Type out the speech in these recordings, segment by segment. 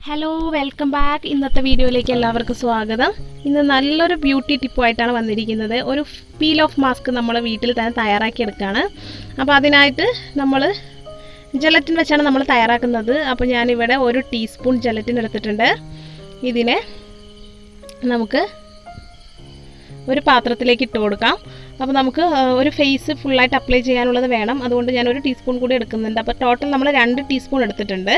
hello welcome back ഇന്നത്തെ വീഡിയോയിലേക്ക് എല്ലാവർക്കും സ്വാഗതം ഇന്ന് നല്ലൊരു ബ്യൂട്ടി ടിപ്പുമായിട്ടാണ് വന്നിരിക്കുന്നത് ഒരു പീൽ ഓഫ് മാസ്ക് നമ്മൾ വീട്ടിൽ തന്നെ തയ്യാറാക്കിയെടുക്കുകയാണ് അപ്പോൾ അതിനായിട്ട് നമ്മൾ ജലറ്റിൻ വെച്ചാണ് നമ്മൾ തയ്യാറാക്കുന്നത് അപ്പോൾ ഞാനിവിടെ ഒരു ടീസ്പൂൺ ജലറ്റിൻ എടുത്തിട്ടുണ്ട് ഇതിനെ നമുക്ക് ഒരു പാത്രത്തിലേക്ക് ഇട്ട് കൊടുക്കാം അപ്പോൾ നമുക്ക് ആ, ഒരു ഫേസ് ഫുള്ളായിട്ട് അപ്ലൈ ചെയ്യാനുള്ളത് വേണം അതുകൊണ്ട് ഞാൻ ഒരു ടീസ്പൂൺ കൂടി എടുക്കുന്നുണ്ട് അപ്പോൾ ടോട്ടൽ നമ്മൾ രണ്ട് ടീസ്പൂൺ എടുത്തിട്ടുണ്ട്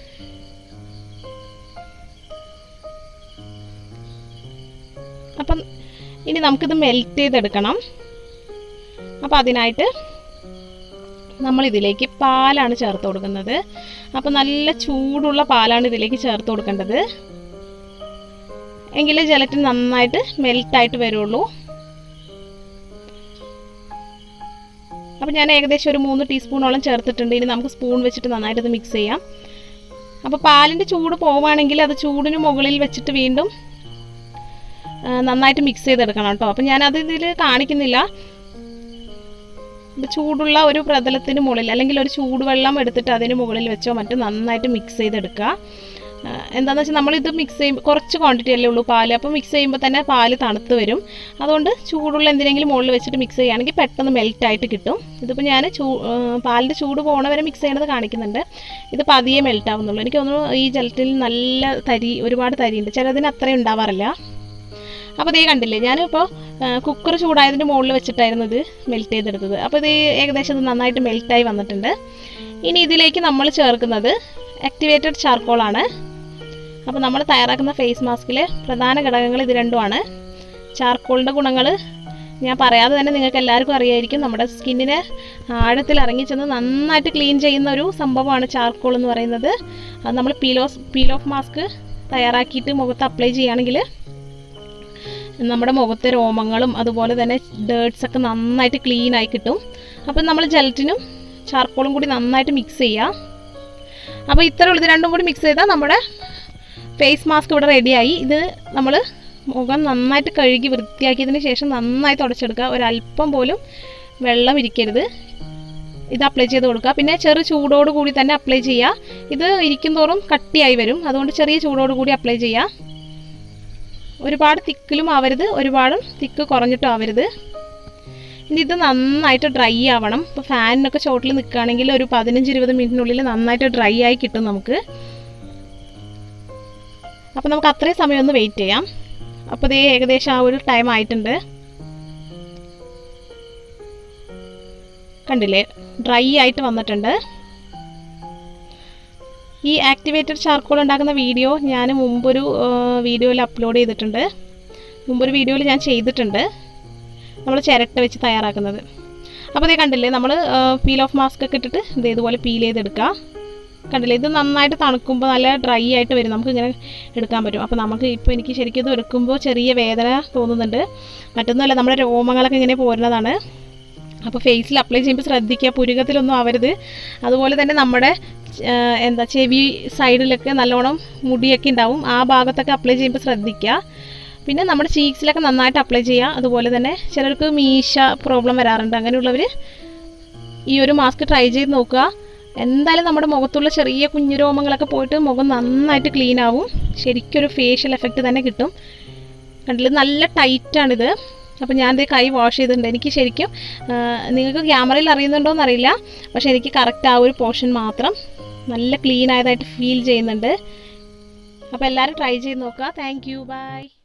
അപ്പം ഇനി നമുക്കിത് മെൽറ്റ് ചെയ്തെടുക്കണം അപ്പോൾ അതിനായിട്ട് നമ്മൾ ഇതിലേക്ക് പാലാണ് ചേർത്ത് കൊടുക്കുന്നത് അപ്പോൾ നല്ല ചൂടുള്ള പാലാണ് ഇതിലേക്ക് ചേർത്ത് കൊടുക്കേണ്ടത് എങ്കിലേ ജലറ്റിൻ നന്നായിട്ട് മെൽറ്റായിട്ട് വരുള്ളൂ അപ്പോൾ ഞാൻ ഏകദേശം ഒരു മൂന്ന് ടീസ്പൂണോളം ചേർത്തിട്ടുണ്ട് ഇനി നമുക്ക് സ്പൂൺ വെച്ചിട്ട് നന്നായിട്ട് ഇത് മിക്സ് ചെയ്യാം അപ്പോൾ പാലിൻ്റെ ചൂട് പോവുകയാണെങ്കിൽ അത് ചൂടിന് മുകളിൽ വെച്ചിട്ട് വീണ്ടും ആ, നന്നായിട്ട് മിക്സ് ചെയ്തെടുക്കണം കേട്ടോ അപ്പം ഞാനത് ഇതിൽ കാണിക്കുന്നില്ല ഇത് ചൂടുള്ള ഒരു പ്രതലത്തിന് മുകളിൽ അല്ലെങ്കിൽ ഒരു ചൂടുവെള്ളം എടുത്തിട്ട് അതിന് മുകളിൽ വെച്ചോ മറ്റോ നന്നായിട്ട് മിക്സ് ചെയ്തെടുക്കുക ആ, എന്താണെന്ന് വെച്ചാൽ നമ്മളിത് മിക്സ് ചെയ്യുമ്പോൾ കുറച്ച് ക്വാണ്ടിറ്റി അല്ലേ ഉള്ളൂ പാല് അപ്പോൾ മിക്സ് ചെയ്യുമ്പോൾ തന്നെ പാല് തണുത്ത് വരും അതുകൊണ്ട് ചൂടുള്ള എന്തിനെങ്കിലും മുകളിൽ വെച്ചിട്ട് മിക്സ് ചെയ്യുകയാണെങ്കിൽ പെട്ടെന്ന് മെൽറ്റ് ആയിട്ട് കിട്ടും ഇതിപ്പോൾ ഞാൻ ചൂ ആ, പാലിൻ്റെ ചൂട് പോണ വരെ മിക്സ് ചെയ്യണത് കാണിക്കുന്നുണ്ട് ഇത് പതിയെ മെൽറ്റ് ആവുന്നുള്ളൂ എനിക്ക് തോന്നുന്നു ഈ ജലത്തിൽ നല്ല തരി ഒരുപാട് തരിയുണ്ട് ചിലതിന് അത്രയും ഉണ്ടാവാറില്ല അപ്പോൾ ഇതേ കണ്ടില്ലേ ഞാനിപ്പോൾ കുക്കർ ചൂടായതിൻ്റെ മുകളിൽ വെച്ചിട്ടായിരുന്നു ഇത് മെൽറ്റ് ചെയ്തെടുത്തത് അപ്പോൾ ഇത് ഏകദേശം ഇത് നന്നായിട്ട് മെൽറ്റായി വന്നിട്ടുണ്ട് ഇനി ഇതിലേക്ക് നമ്മൾ ചേർക്കുന്നത് ആക്ടിവേറ്റഡ് ചാർക്കോളാണ് അപ്പോൾ നമ്മൾ തയ്യാറാക്കുന്ന ഫേസ് മാസ്കിലെ പ്രധാന ഘടകങ്ങൾ ഇത് രണ്ടുമാണ് ചാർക്കോളിൻ്റെ ഗുണങ്ങൾ ഞാൻ പറയാതെ തന്നെ നിങ്ങൾക്ക് എല്ലാവർക്കും അറിയായിരിക്കും നമ്മുടെ സ്കിന്നിനെ ആഴത്തിൽ ഇറങ്ങിച്ചെന്ന് നന്നായിട്ട് ക്ലീൻ ചെയ്യുന്ന ഒരു സംഭവമാണ് ചാർക്കോൾ എന്ന് പറയുന്നത് അത് നമ്മൾ പീലോസ് പീൽ ഓഫ് മാസ്ക് തയ്യാറാക്കിയിട്ട് മുഖത്ത് അപ്ലൈ ചെയ്യുകയാണെങ്കിൽ നമ്മുടെ മുഖത്തെ രോമങ്ങളും അതുപോലെ തന്നെ ഡേർട്സ് ഒക്കെ നന്നായിട്ട് ക്ലീൻ ആയി കിട്ടും അപ്പം നമ്മൾ ജലറ്റിനും ചാർക്കോളും കൂടി നന്നായിട്ട് മിക്സ് ചെയ്യുക അപ്പോൾ ഇത്ര ഉള്ളത് രണ്ടും കൂടി മിക്സ് ചെയ്താൽ നമ്മുടെ ഫേസ് മാസ്ക് ഇവിടെ റെഡിയായി ഇത് നമ്മൾ മുഖം നന്നായിട്ട് കഴുകി വൃത്തിയാക്കിയതിന് ശേഷം നന്നായി തുടച്ചെടുക്കുക ഒരല്പം പോലും വെള്ളം ഇരിക്കരുത് ഇത് അപ്ലൈ ചെയ്ത് കൊടുക്കുക പിന്നെ ചെറു ചൂടോട് കൂടി തന്നെ അപ്ലൈ ചെയ്യുക ഇത് ഇരിക്കും തോറും കട്ടിയായി വരും അതുകൊണ്ട് ചെറിയ ചൂടോട് കൂടി അപ്ലൈ ചെയ്യുക ഒരുപാട് തിക്കിലും ആവരുത് ഒരുപാടും തിക്ക് കുറഞ്ഞിട്ടും ആവരുത് ഇനി ഇത് നന്നായിട്ട് ഡ്രൈ ആവണം ഇപ്പോൾ ഫാനിനൊക്കെ ചോട്ടിൽ നിൽക്കുകയാണെങ്കിൽ ഒരു പതിനഞ്ച് ഇരുപത് മിനിറ്റിനുള്ളിൽ നന്നായിട്ട് ഡ്രൈ ആയി കിട്ടും നമുക്ക് അപ്പോൾ നമുക്ക് അത്രയും സമയം ഒന്ന് വെയിറ്റ് ചെയ്യാം അപ്പോൾ ഇത് ഏകദേശം ആ ഒരു ടൈം ആയിട്ടുണ്ട് കണ്ടില്ലേ ഡ്രൈ ആയിട്ട് വന്നിട്ടുണ്ട് ഈ ആക്ടിവേറ്റഡ് ചാർക്കോൾ ഉണ്ടാക്കുന്ന വീഡിയോ ഞാൻ മുമ്പൊരു വീഡിയോയിൽ അപ്ലോഡ് ചെയ്തിട്ടുണ്ട് മുമ്പൊരു വീഡിയോയിൽ ഞാൻ ചെയ്തിട്ടുണ്ട് നമ്മൾ ചിരട്ട വെച്ച് തയ്യാറാക്കുന്നത് അപ്പോൾ ഇതേ കണ്ടില്ലേ നമ്മൾ പീൽ ഓഫ് മാസ്ക് ഒക്കെ ഇട്ടിട്ട് ഇത് ഇതുപോലെ പീൽ ചെയ്തെടുക്കുക കണ്ടില്ലേ ഇത് നന്നായിട്ട് തണുക്കുമ്പോൾ നല്ല ഡ്രൈ ആയിട്ട് വരും നമുക്ക് ഇങ്ങനെ എടുക്കാൻ പറ്റും അപ്പോൾ നമുക്ക് ഇപ്പോൾ എനിക്ക് ശരിക്കും ഇത് എടുക്കുമ്പോൾ ചെറിയ വേദന തോന്നുന്നുണ്ട് മറ്റൊന്നുമല്ല നമ്മുടെ രോമങ്ങളൊക്കെ ഇങ്ങനെ പോരുന്നതാണ് അപ്പോൾ ഫേസിൽ അപ്ലൈ ചെയ്യുമ്പോൾ ശ്രദ്ധിക്കുക പുരുകത്തിലൊന്നും ആവരുത് അതുപോലെ തന്നെ നമ്മുടെ ആ, എന്താ ചെവി സൈഡിലൊക്കെ നല്ലോണം മുടിയൊക്കെ ഉണ്ടാവും ആ ഭാഗത്തൊക്കെ അപ്ലൈ ചെയ്യുമ്പോൾ ശ്രദ്ധിക്കുക പിന്നെ നമ്മുടെ ചീക്സിലൊക്കെ നന്നായിട്ട് അപ്ലൈ ചെയ്യുക അതുപോലെ തന്നെ ചിലർക്ക് മീശ പ്രോബ്ലം വരാറുണ്ട് അങ്ങനെയുള്ളവർ ഈ ഒരു മാസ്ക് ട്രൈ ചെയ്ത് നോക്കുക എന്തായാലും നമ്മുടെ മുഖത്തുള്ള ചെറിയ കുഞ്ഞു രോമങ്ങളൊക്കെ പോയിട്ട് മുഖം നന്നായിട്ട് ക്ലീൻ ആവും ശരിക്കും ഒരു ഫേഷ്യൽ എഫക്റ്റ് തന്നെ കിട്ടും കണ്ടില്ല നല്ല ടൈറ്റാണിത് അപ്പോൾ ഞാൻ ദേ കൈ വാഷ് ചെയ്തിട്ടുണ്ട് എനിക്ക് ശരിക്കും ആ, നിങ്ങൾക്ക് ക്യാമറയിൽ അറിയുന്നുണ്ടോ എന്നറിയില്ല പക്ഷേ എനിക്ക് കറക്റ്റ് ആ ഒരു പോർഷൻ മാത്രം നല്ല ക്ലീൻ ആയതായിട്ട് ഫീൽ ചെയ്യുന്നുണ്ട് അപ്പോൾ എല്ലാവരും ട്രൈ ചെയ്ത് നോക്കുക താങ്ക് യു ബൈ